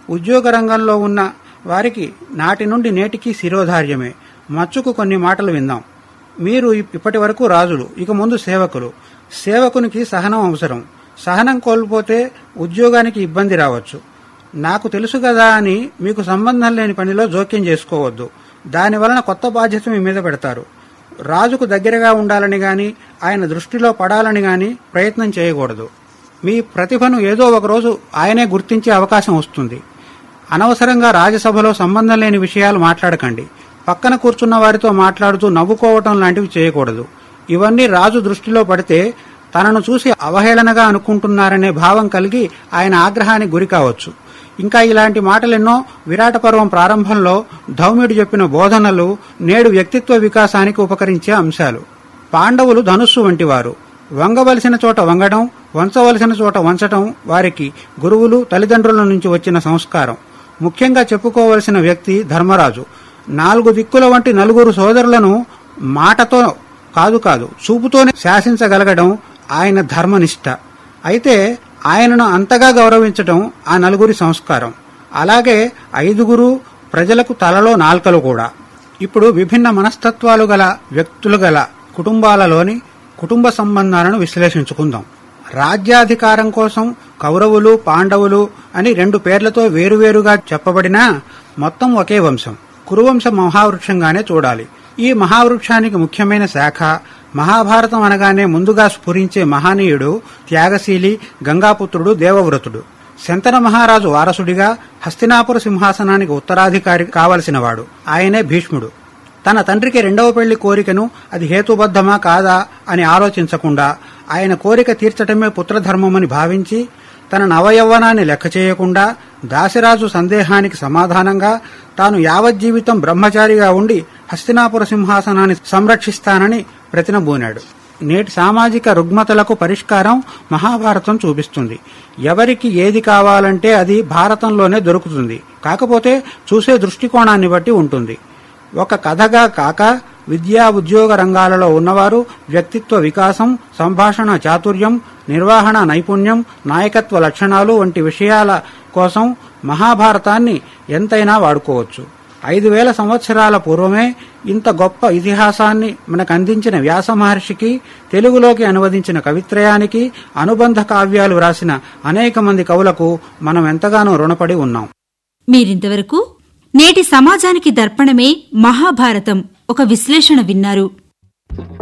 ఉద్యోగ రంగంలో ఉన్న వారికి నాటి నుండి నేటికి శిరోధార్యమే మచ్చుకు కొన్ని మాటలు విందాం మీరు ఇప్పటి వరకు రాజులు ఇక ముందు సేవకులు సేవకునికి సహనం అవసరం సహనం కోల్పోతే ఉద్యోగానికి ఇబ్బంది రావచ్చు నాకు తెలుసు కదా అని మీకు సంబంధం లేని పనిలో జోక్యం చేసుకోవద్దు దాని వలన కొత్త బాధ్యత మీ మీద పెడతారు రాజుకు దగ్గరగా ఉండాలని గాని ఆయన దృష్టిలో పడాలని గాని ప్రయత్నం చేయకూడదు మీ ప్రతిభను ఏదో ఒకరోజు ఆయనే గుర్తించే అవకాశం వస్తుంది అనవసరంగా రాజ్యసభలో సంబంధం లేని విషయాలు మాట్లాడకండి పక్కన కూర్చున్న వారితో మాట్లాడుతూ నవ్వుకోవటం లాంటివి చేయకూడదు ఇవన్నీ రాజు దృష్టిలో పడితే తనను చూసి అవహేళనగా అనుకుంటున్నారనే భావం కలిగి ఆయన ఆగ్రహానికి గురి కావచ్చు ఇంకా ఇలాంటి మాటలెన్నో విరాట పర్వం ప్రారంభంలో ధౌమ్యుడు చెప్పిన బోధనలు నేడు వ్యక్తిత్వ వికాసానికి ఉపకరించే అంశాలు పాండవులు ధనుస్సు వంటివారు వంగవలసిన చోట వంగడం వంచవలసిన చోట వంచటం వారికి గురువులు తల్లిదండ్రుల నుంచి వచ్చిన సంస్కారం ముఖ్యంగా చెప్పుకోవలసిన వ్యక్తి ధర్మరాజు నాలుగు దిక్కుల వంటి నలుగురు సోదరులను మాటతో కాదు కాదు చూపుతోనే శాసించగలగడం ఆయన ధర్మనిష్ట అయితే ఆయనను అంతగా గౌరవించడం ఆ నలుగురి సంస్కారం అలాగే ఐదుగురు ప్రజలకు తలలో నాల్కలు కూడా ఇప్పుడు విభిన్న మనస్తత్వాలు గల వ్యక్తులు గల కుటుంబాలలోని కుటుంబ సంబంధాలను విశ్లేషించుకుందాం రాజ్యాధికారం కోసం కౌరవులు పాండవులు అని రెండు పేర్లతో వేరువేరుగా చెప్పబడినా మొత్తం ఒకే వంశం కురువంశ మహావృక్షంగానే చూడాలి ఈ మహావృక్షానికి ముఖ్యమైన శాఖ మహాభారతం అనగానే ముందుగా స్ఫురించే మహనీయుడు త్యాగశీలి గంగాపుత్రుడు దేవవ్రతుడు శంతన మహారాజు వారసుడిగా హస్తినాపుర సింహాసనానికి ఉత్తరాధికారి కావలసినవాడు ఆయనే భీష్ముడు తన తండ్రికి రెండవ పెళ్లి కోరికను అది హేతుబద్ధమా కాదా అని ఆలోచించకుండా ఆయన కోరిక తీర్చటమే పుత్రధర్మమని భావించి తన నవయవ్వనాన్ని లెక్క చేయకుండా దాసిరాజు సందేహానికి సమాధానంగా తాను యావజ్జీవితం బ్రహ్మచారిగా ఉండి హస్తినాపుర సింహాసనాన్ని సంరక్షిస్తానని ప్రతినబూనాడు నేటి సామాజిక రుగ్మతలకు పరిష్కారం మహాభారతం చూపిస్తుంది ఎవరికి ఏది కావాలంటే అది భారతంలోనే దొరుకుతుంది కాకపోతే చూసే దృష్టికోణాన్ని బట్టి ఉంటుంది ఒక కథగా కాక విద్యా ఉద్యోగ రంగాలలో ఉన్నవారు వ్యక్తిత్వ వికాసం సంభాషణ చాతుర్యం నిర్వహణ నైపుణ్యం నాయకత్వ లక్షణాలు వంటి విషయాల కోసం మహాభారతాన్ని ఎంతైనా వాడుకోవచ్చు ఐదు వేల సంవత్సరాల పూర్వమే ఇంత గొప్ప ఇతిహాసాన్ని మనకు అందించిన వ్యాస మహర్షికి తెలుగులోకి అనువదించిన కవిత్రయానికి అనుబంధ కావ్యాలు వ్రాసిన అనేక మంది కవులకు మనం ఎంతగానో రుణపడి ఉన్నాం మీరింతవరకు నేటి సమాజానికి దర్పణమే మహాభారతం ఒక విశ్లేషణ విన్నారు